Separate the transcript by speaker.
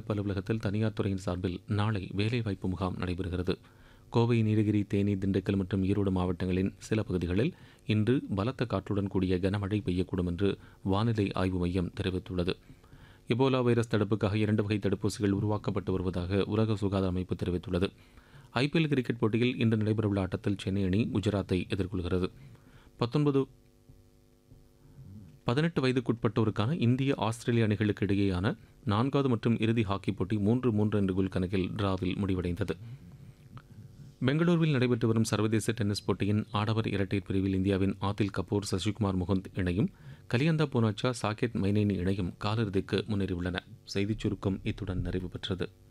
Speaker 1: சிறப்பு அலுவலகத்தில் தனியார் துறையின் சார்பில் நாளை வேலைவாய்ப்பு முகாம் நடைபெறுகிறது கோவை நீலகிரி தேனி திண்டுக்கல் மற்றும் ஈரோடு மாவட்டங்களின் சில பகுதிகளில் இன்று பலத்த காற்றுடன் கூடிய கனமழை பெய்யக்கூடும் என்று வானிலை ஆய்வு மையம் தெரிவித்துள்ளது எபோலா வைரஸ் தடுப்புக்காக இரண்டு வகை தடுப்பூசிகள் உருவாக்கப்பட்டு வருவதாக உலக சுகாதார அமைப்பு தெரிவித்துள்ளது ஐபிஎல் கிரிக்கெட் போட்டியில் இன்று நடைபெறவுள்ள ஆட்டத்தில் சென்னை அணி குஜராத்தை எதிர்கொள்கிறது பத்தொன்பது பதினெட்டு வயதுக்குட்பட்டோருக்கான இந்திய ஆஸ்திரேலிய அணிகளுக்கு இடையேயான நான்காவது மற்றும் இறுதி ஹாக்கி போட்டி மூன்று மூன்று என்ற கோல் கணக்கில் டிராவில் முடிவடைந்தது பெங்களூருவில் நடைபெற்று வரும் சர்வதேச டென்னிஸ் போட்டியின் ஆடவர் இரட்டையர் பிரிவில் இந்தியாவின் ஆதில் கபூர் சசிகுமார் முகுந்த் இணையும் கலியந்தா பூனாச்சா சாகேத் மைனேனி இணையும் காலிறுதிக்கு முன்னேறியுள்ளன செய்திச் சுருக்கம் இத்துடன் நிறைவு பெற்றது